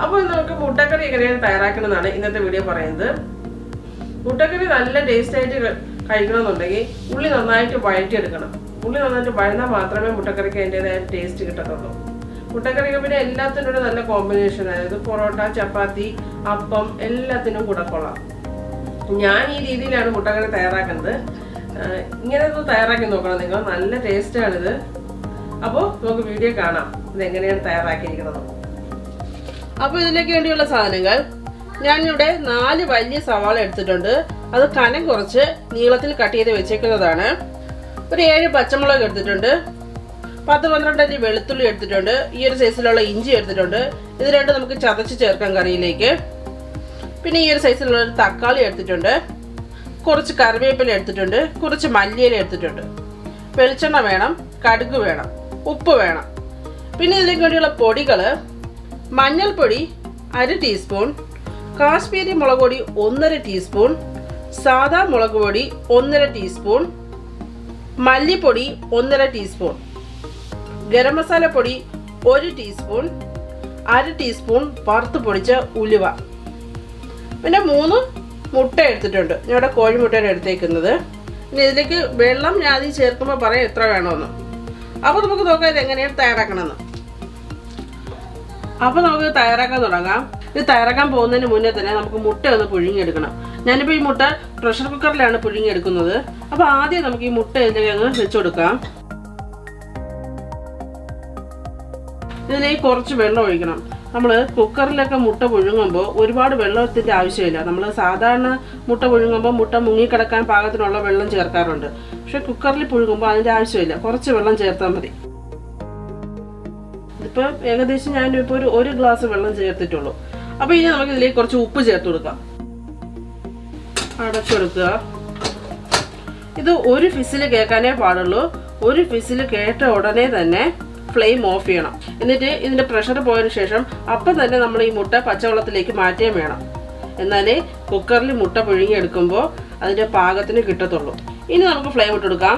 അപ്പോൾ നമുക്ക് മുട്ടക്കറി എങ്ങനെയാണ് തയ്യാറാക്കണമെന്നാണ് ഇന്നത്തെ വീഡിയോ പറയുന്നത് മുട്ടക്കറി നല്ല ടേസ്റ്റ് ആയിട്ട് ക- കഴിക്കണമെന്നുണ്ടെങ്കിൽ ഉള്ളി നന്നായിട്ട് വഴറ്റിയെടുക്കണം ഉള്ളി നന്നായിട്ട് വഴന്നാൽ മാത്രമേ മുട്ടക്കറിക്ക് അതിൻ്റെതായ ടേസ്റ്റ് കിട്ടത്തുള്ളൂ മുട്ടക്കറിക്ക് പിന്നെ എല്ലാത്തിനും കൂടെ നല്ല കോമ്പിനേഷൻ അതായത് പൊറോട്ട ചപ്പാത്തി അപ്പം എല്ലാത്തിനും കൂടെ കൊള്ളാം ഞാൻ ഈ രീതിയിലാണ് മുട്ടക്കറി തയ്യാറാക്കുന്നത് ആഹ് ഇങ്ങനെ ഒന്ന് തയ്യാറാക്കി നോക്കണം നിങ്ങൾ നല്ല ടേസ്റ്റാണിത് അപ്പോൾ നമുക്ക് വീഡിയോ കാണാം ഇത് എങ്ങനെയാണ് തയ്യാറാക്കിയിരിക്കുന്നത് അപ്പോൾ ഇതിലേക്ക് വേണ്ടിയുള്ള സാധനങ്ങൾ ഞാനിവിടെ നാല് വലിയ സവാള എടുത്തിട്ടുണ്ട് അത് കനം കുറച്ച് നീളത്തിൽ കട്ട് ചെയ്ത് വെച്ചേക്കുന്നതാണ് ഒരു ഏഴ് പച്ചമുളക് എടുത്തിട്ടുണ്ട് പത്ത് പന്ത്രണ്ട് അരി വെളുത്തുള്ളി എടുത്തിട്ടുണ്ട് ഈ ഒരു സൈസിലുള്ള ഇഞ്ചി എടുത്തിട്ടുണ്ട് ഇത് രണ്ടും നമുക്ക് ചതച്ച് ചേർക്കാം കറിയിലേക്ക് പിന്നെ ഈ ഒരു സൈസിലുള്ള ഒരു തക്കാളി എടുത്തിട്ടുണ്ട് കുറച്ച് കറിവേപ്പില എടുത്തിട്ടുണ്ട് കുറച്ച് മല്ലിയില എടുത്തിട്ടുണ്ട് വെളിച്ചെണ്ണ വേണം കടുക് വേണം ഉപ്പ് വേണം പിന്നെ ഇതിലേക്ക് വേണ്ടിയുള്ള പൊടികൾ മഞ്ഞൾപ്പൊടി അര ടീസ്പൂൺ കാശ്മീരി മുളക് പൊടി ഒന്നര ടീസ്പൂൺ സാദാ മുളക് പൊടി ഒന്നര ടീസ്പൂൺ മല്ലിപ്പൊടി ഒന്നര ടീസ്പൂൺ ഗരം മസാല പൊടി ഒരു ടീസ്പൂൺ അര ടീസ്പൂൺ വറുത്ത് പൊടിച്ച ഉലുവ പിന്നെ മൂന്ന് മുട്ട എടുത്തിട്ടുണ്ട് ഞാൻ ഇവിടെ കോഴിമുട്ടയാണ് എടുത്തേക്കുന്നത് ഇനി ഇതിലേക്ക് വെള്ളം ഞാൻ ആദ്യം ചേർക്കുമ്പോൾ പറയാം എത്ര വേണമെന്ന് അപ്പോൾ നമുക്ക് നോക്കാം ഇത് എങ്ങനെയാണ് തയ്യാറാക്കണമെന്ന് അപ്പോൾ നമുക്ക് തയ്യാറാക്കാൻ തുടങ്ങാം ഇത് തയ്യാറാക്കാൻ പോകുന്നതിന് മുന്നേ തന്നെ നമുക്ക് മുട്ട ഒന്ന് പുഴുങ്ങിയെടുക്കണം ഞാനിപ്പോൾ ഈ മുട്ട പ്രഷർ കുക്കറിലാണ് പുഴുങ്ങിയെടുക്കുന്നത് അപ്പോൾ ആദ്യം നമുക്ക് ഈ മുട്ട ഇതിലേക്ക് അങ്ങ് വെച്ചു കൊടുക്കാം ഇതിലേക്ക് കുറച്ച് വെള്ളം ഒഴിക്കണം നമ്മൾ കുക്കറിലൊക്കെ മുട്ട പുഴുങ്ങുമ്പോൾ ഒരുപാട് വെള്ളത്തിൻ്റെ ആവശ്യമില്ല നമ്മൾ സാധാരണ മുട്ട പുഴുങ്ങുമ്പോൾ മുട്ട മുങ്ങിക്കിടക്കാൻ പാകത്തിനുള്ള വെള്ളം ചേർക്കാറുണ്ട് പക്ഷെ കുക്കറിൽ പുഴുങ്ങുമ്പോൾ അതിൻ്റെ ആവശ്യമില്ല കുറച്ച് വെള്ളം ചേർത്താൽ മതി ഇതിപ്പോൾ ഏകദേശം ഞാൻ ഇപ്പോൾ ഒരു ഒരു ഗ്ലാസ് വെള്ളം ചേർത്തിട്ടുള്ളൂ അപ്പോൾ ഇനി നമുക്ക് ഇതിലേക്ക് കുറച്ച് ഉപ്പ് ചേർത്ത് കൊടുക്കാം അടച്ചെടുക്കുക ഇത് ഒരു ഫിസിൽ കേൾക്കാനേ പാടുള്ളൂ ഒരു ഫിസിൽ കേട്ട ഉടനെ തന്നെ ഫ്ലെയിം ഓഫ് ചെയ്യണം എന്നിട്ട് ഇതിന്റെ പ്രഷർ പോയതിനു ശേഷം അപ്പം തന്നെ നമ്മൾ ഈ മുട്ട പച്ചവെള്ളത്തിലേക്ക് മാറ്റുകയും വേണം എന്നാലേ കുക്കറിൽ മുട്ട പുഴുങ്ങിയെടുക്കുമ്പോൾ അതിന്റെ പാകത്തിന് കിട്ടത്തുള്ളൂ ഇനി നമുക്ക് ഫ്ലെയിം ഇട്ടെടുക്കാം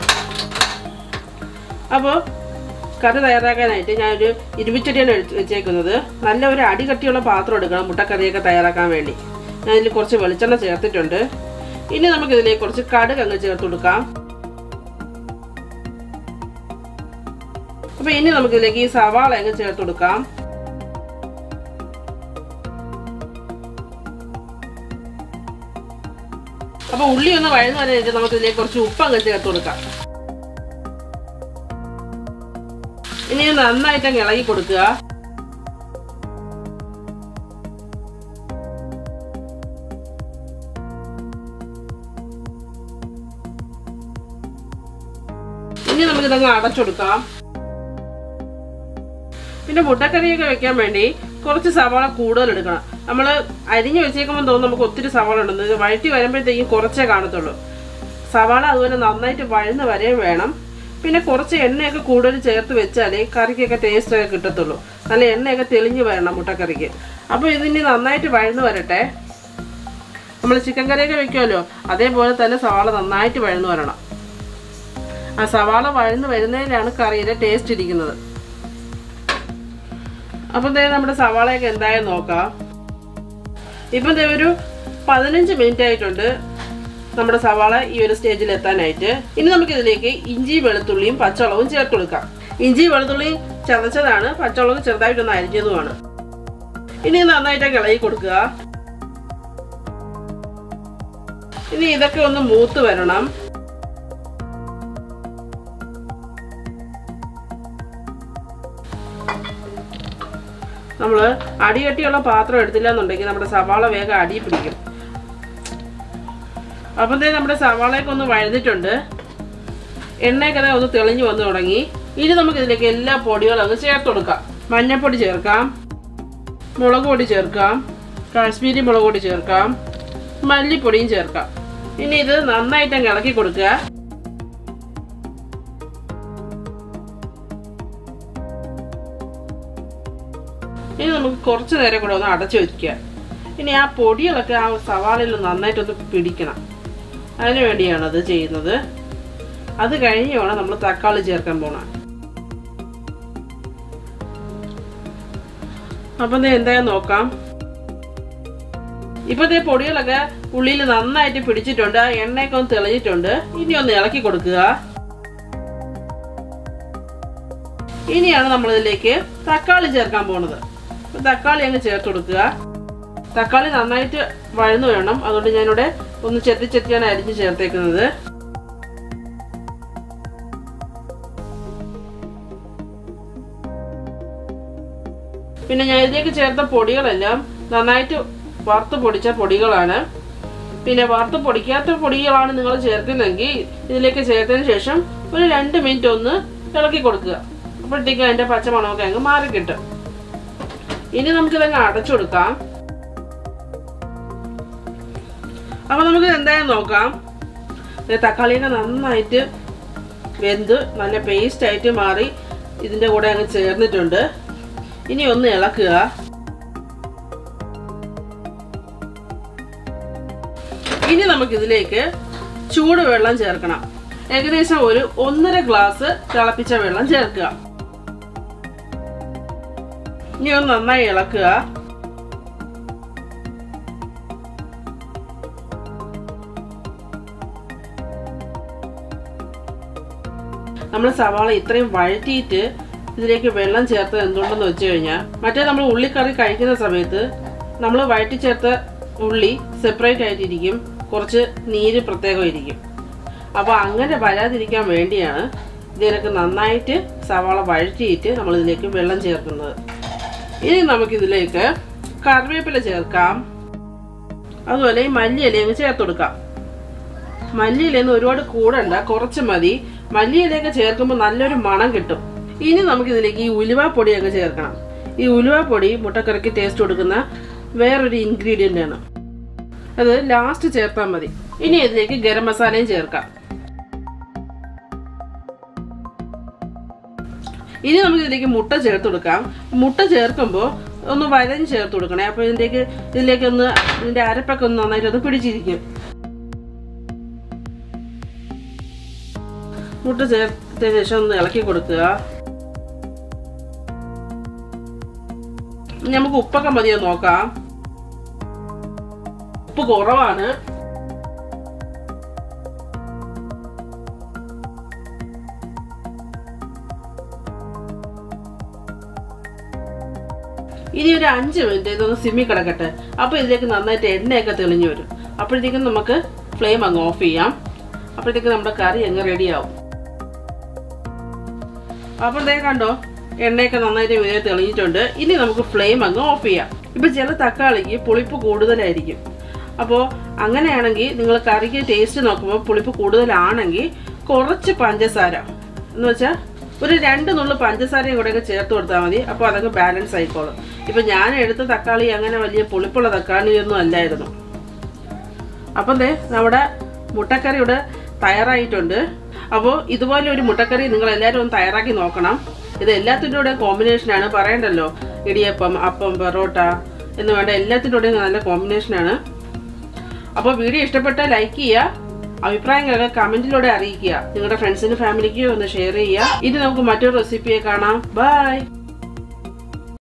അപ്പോൾ കറി തയ്യാറാക്കാനായിട്ട് ഞാനൊരു ഇരുമ്പിച്ചട്ടിയാണ് എടുത്ത് വെച്ചേക്കുന്നത് നല്ല ഒരു അടി കട്ടിയുള്ള പാത്രം എടുക്കണം മുട്ടക്കറിയൊക്കെ തയ്യാറാക്കാൻ വേണ്ടി ഞാൻ ഇതിൽ കുറച്ച് വെളിച്ചെണ്ണ ചേർത്തിട്ടുണ്ട് ഇനി നമുക്ക് ഇതിലേക്ക് കുറച്ച് കടുക് അങ്ങ് ചേർത്ത് കൊടുക്കാം അപ്പൊ ഇനി നമുക്ക് ഇതിലേക്ക് ഈ സവാള അങ്ങ് ചേർത്ത് കൊടുക്കാം അപ്പൊ ഉള്ളി ഒന്ന് വഴന്നു വരാനായിട്ട് നമുക്ക് ഇതിലേക്ക് കുറച്ച് ഉപ്പ് അങ്ങ് ചേർത്ത് കൊടുക്കാം ഇനി ഇത് നന്നായിട്ട് അങ്ങ് ഇളകി കൊടുക്കുക ഇനി നമുക്ക് ഇതങ്ങ് അടച്ചെടുക്കാം പിന്നെ മുട്ടക്കറിയൊക്കെ വെക്കാൻ വേണ്ടി കുറച്ച് സവാള കൂടുതൽ എടുക്കണം നമ്മൾ അരിഞ്ഞ് വെച്ചേക്കുമ്പോൾ തോന്നും നമുക്ക് ഒത്തിരി സവാള ഉണ്ടെന്ന് ഇത് വഴറ്റി വരുമ്പോഴത്തേക്കും കുറച്ചേ കാണത്തുള്ളൂ സവാള അതുപോലെ നന്നായിട്ട് വഴന്ന് വരെയും വേണം പിന്നെ കുറച്ച് എണ്ണയൊക്കെ കൂടുതൽ ചേർത്ത് വെച്ചാലേ കറിക്കൊക്കെ ടേസ്റ്റ് ഒക്കെ കിട്ടത്തുള്ളൂ നല്ല എണ്ണയൊക്കെ തെളിഞ്ഞ് വരണം മുട്ടക്കറിക്ക് അപ്പോൾ ഇതിനി നന്നായിട്ട് വഴന്ന് വരട്ടെ നമ്മൾ ചിക്കൻ കറിയൊക്കെ വെക്കുമല്ലോ അതേപോലെ തന്നെ സവാള നന്നായിട്ട് വഴന്ന് വരണം ആ സവാള വഴന്ന് വരുന്നതിലാണ് കറിയുടെ ടേസ്റ്റ് ഇരിക്കുന്നത് അപ്പം ദേ നമ്മുടെ സവാളയൊക്കെ എന്തായാലും നോക്കാം ഇപ്പം ദേ ഒരു പതിനഞ്ച് മിനിറ്റ് ആയിട്ടുണ്ട് നമ്മുടെ സവാള ഈ ഒരു സ്റ്റേജിൽ എത്താനായിട്ട് ഇനി നമുക്ക് ഇതിലേക്ക് ഇഞ്ചി വെളുത്തുള്ളിയും പച്ചമുളകും ചേർത്ത് കൊടുക്കാം ഇഞ്ചി വെളുത്തുള്ളിയും ചതച്ചതാണ് പച്ചമുളക് ചെറുതായിട്ടൊന്ന് അരിഞ്ഞതുമാണ് ഇനി നന്നായിട്ട് ഇളകി കൊടുക്കുക ഇനി ഇതൊക്കെ ഒന്ന് മൂത്ത് വരണം നമ്മൾ അടികട്ടിയുള്ള പാത്രം എടുത്തില്ല എന്നുണ്ടെങ്കിൽ നമ്മുടെ സവാള വേഗം അടി പിടിക്കും അപ്പം തന്നെ നമ്മുടെ സവാളയൊക്കെ ഒന്ന് വഴുതിട്ടുണ്ട് എണ്ണയൊക്കെ ദേ ഒന്ന് തെളിഞ്ഞു വന്നു തുടങ്ങി ഇനി നമുക്ക് ഇതിലേക്ക് എല്ലാ പൊടികളും അങ്ങ് ചേർത്ത് കൊടുക്കാം മഞ്ഞൾപ്പൊടി ചേർക്കാം മുളക് പൊടി ചേർക്കാം കാശ്മീരി മുളക് പൊടി ചേർക്കാം മല്ലിപ്പൊടിയും ചേർക്കാം ഇനി ഇത് നന്നായിട്ട് അങ്ങ് ഇളക്കി കൊടുക്കുക ഇനി നമുക്ക് കുറച്ച് നേരം കൂടെ ഒന്ന് അടച്ചു വെക്കുക ഇനി ആ പൊടികളൊക്കെ ആ സവാളയിൽ നന്നായിട്ടൊന്ന് പിടിക്കണം അതിനു വേണ്ടിയാണ് അത് ചെയ്യുന്നത് അത് കഴിഞ്ഞ് വേണം നമ്മൾ തക്കാളി ചേർക്കാൻ പോണം അപ്പം ദേ എന്തായാലും നോക്കാം ഇപ്പൊ ദേ പൊടികളൊക്കെ ഉള്ളിൽ നന്നായിട്ട് പിടിച്ചിട്ടുണ്ട് ആ എണ്ണയൊക്കെ ഒന്ന് തെളിഞ്ഞിട്ടുണ്ട് ഇനി ഒന്ന് ഇളക്കി കൊടുക്കുക ഇനിയാണ് നമ്മൾ ഇതിലേക്ക് തക്കാളി ചേർക്കാൻ പോണത് അപ്പൊ തക്കാളി അങ്ങ് ചേർത്ത് കൊടുക്കുക തക്കാളി നന്നായിട്ട് വഴന്നു വേണം അതുകൊണ്ട് ഞാനിവിടെ ഒന്ന് ചെത്തി ചെത്തിയാണ് അരിഞ്ഞ് ചേർത്തേക്കുന്നത് പിന്നെ ഞാൻ ഇതിലേക്ക് ചേർത്ത പൊടികളെല്ലാം നന്നായിട്ട് വറുത്ത് പൊടിച്ച പൊടികളാണ് പിന്നെ വറുത്ത് പൊടിക്കാത്ത പൊടികളാണ് നിങ്ങൾ ചേർക്കുന്നതെങ്കിൽ ഇതിലേക്ക് ചേർത്തതിന് ശേഷം ഒരു രണ്ട് മിനിറ്റ് ഒന്ന് ഇളക്കി കൊടുക്കുക അപ്പോഴത്തേക്കും അതിൻ്റെ പച്ചമണമൊക്കെ അങ്ങ് മാറി കിട്ടും ഇനി നമുക്കിതങ്ങ് അടച്ചു കൊടുക്കാം അപ്പൊ നമുക്ക് എന്തായാലും നോക്കാം ദേ തക്കാളിയൊക്കെ നന്നായിട്ട് വെന്ത് നല്ല പേസ്റ്റ് ആയിട്ട് മാറി ഇതിൻ്റെ കൂടെ അങ്ങ് ചേർന്നിട്ടുണ്ട് ഇനി ഒന്ന് ഇളക്കുക ഇനി നമുക്കിതിലേക്ക് ചൂടുവെള്ളം ചേർക്കണം ഏകദേശം ഒരു ഒന്നര ഗ്ലാസ് തിളപ്പിച്ച വെള്ളം ചേർക്കുക ഇനി ഒന്ന് നന്നായി ഇളക്കുക നമ്മൾ സവാള ഇത്രയും വഴറ്റിയിട്ട് ഇതിലേക്ക് വെള്ളം ചേർത്തത് എന്തുകൊണ്ടെന്ന് വെച്ച് കഴിഞ്ഞാൽ മറ്റേ നമ്മൾ ഉള്ളിക്കറി കഴിക്കുന്ന സമയത്ത് നമ്മൾ വഴറ്റി ചേർത്ത ഉള്ളി സെപ്പറേറ്റ് ആയിട്ടിരിക്കും കുറച്ച് നീര് പ്രത്യേകം ഇരിക്കും അപ്പോൾ അങ്ങനെ വരാതിരിക്കാൻ വേണ്ടിയാണ് ഇതിലേക്ക് നന്നായിട്ട് സവാള വഴറ്റിയിട്ട് നമ്മൾ ഇതിലേക്ക് വെള്ളം ചേർക്കുന്നത് ഇനി നമുക്കിതിലേക്ക് കറിവേപ്പില ചേർക്കാം അതുപോലെ ഈ മല്ലിയില അങ്ങ് ചേർത്ത് കൊടുക്കാം മല്ലിയിലൊന്നും ഒരുപാട് കൂടണ്ട കുറച്ച് മതി മല്ലിയിലയൊക്കെ ചേർക്കുമ്പോൾ നല്ലൊരു മണം കിട്ടും ഇനി നമുക്കിതിലേക്ക് ഈ ഉലുവാപ്പൊടി അങ്ങ് ചേർക്കണം ഈ ഉലുവാപ്പൊടി മുട്ടക്കറിക്ക് ടേസ്റ്റ് കൊടുക്കുന്ന വേറൊരു ഇൻഗ്രീഡിയൻ്റ് ആണ് അത് ലാസ്റ്റ് ചേർത്താൽ മതി ഇനി ഇതിലേക്ക് ഗരം മസാലയും ചേർക്കാം ഇനി നമുക്ക് ഇതിലേക്ക് മുട്ട ചേർത്ത് കൊടുക്കാം മുട്ട ചേർക്കുമ്പോൾ ഒന്ന് വരഞ്ഞ് ചേർത്ത് കൊടുക്കണേ അപ്പോൾ ഇതിലേക്ക് ഇതിലേക്ക് ഒന്ന് ഇതിൻ്റെ അരപ്പൊക്കെ ഒന്ന് നന്നായിട്ട് ഒന്ന് പിടിച്ചിരിക്കും മുട്ട ചേർത്തതിന് ശേഷം ഒന്ന് ഇളക്കി കൊടുക്കുക ഇനി നമുക്ക് ഉപ്പൊക്കെ മതിയോ നോക്കാം ഉപ്പ് കുറവാണ് ഇനി ഒരു അഞ്ച് മിനിറ്റ് ഇതൊന്ന് സിമ്മി കിടക്കട്ടെ അപ്പോൾ ഇതിലേക്ക് നന്നായിട്ട് എണ്ണയൊക്കെ തെളിഞ്ഞു വരും അപ്പോഴത്തേക്കും നമുക്ക് ഫ്ലെയിം അങ്ങ് ഓഫ് ചെയ്യാം അപ്പോഴത്തേക്കും നമ്മുടെ കറി അങ്ങ് റെഡിയാവും അപ്പോഴത്തേക്ക് കണ്ടോ എണ്ണയൊക്കെ നന്നായിട്ട് വീരെ തെളിഞ്ഞിട്ടുണ്ട് ഇനി നമുക്ക് ഫ്ലെയിം അങ്ങ് ഓഫ് ചെയ്യാം ഇപ്പം ചില തക്കാളിക്ക് പുളിപ്പ് കൂടുതലായിരിക്കും അപ്പോൾ അങ്ങനെയാണെങ്കിൽ നിങ്ങൾ കറിക്ക് ടേസ്റ്റ് നോക്കുമ്പോൾ പുളിപ്പ് കൂടുതലാണെങ്കിൽ കുറച്ച് പഞ്ചസാര എന്ന് വെച്ചാൽ ഒരു രണ്ട് നുള്ളു പഞ്ചസാരയും കൂടെ ചേർത്ത് കൊടുത്താൽ മതി അപ്പോൾ അതങ്ങ് ബാലൻസ് ആയിക്കോളും ഇപ്പം ഞാൻ എടുത്ത തക്കാളി അങ്ങനെ വലിയ പുളിപ്പുള്ള തക്കാളിയൊന്നും അല്ലായിരുന്നു അപ്പം ദേ നമ്മുടെ മുട്ടക്കറി ഇവിടെ തയ്യാറായിട്ടുണ്ട് അപ്പോൾ ഇതുപോലെ ഒരു മുട്ടക്കറി നിങ്ങൾ എല്ലാവരും ഒന്ന് തയ്യാറാക്കി നോക്കണം ഇത് എല്ലാത്തിൻ്റെ കൂടെ കോമ്പിനേഷനാണ് പറയണ്ടല്ലോ ഇടിയപ്പം അപ്പം പൊറോട്ട എന്ന് വേണ്ട എല്ലാത്തിൻ്റെ കൂടെയും നല്ല കോമ്പിനേഷനാണ് അപ്പോൾ വീഡിയോ ഇഷ്ടപ്പെട്ടാൽ ലൈക്ക് ചെയ്യുക അഭിപ്രായങ്ങളൊക്കെ കമൻറ്റിലൂടെ അറിയിക്കുക നിങ്ങളുടെ ഫ്രണ്ട്സിനും ഫാമിലിക്കും ഒന്ന് ഷെയർ ചെയ്യുക ഇനി നമുക്ക് മറ്റൊരു റെസിപ്പിയെ കാണാം ബൈ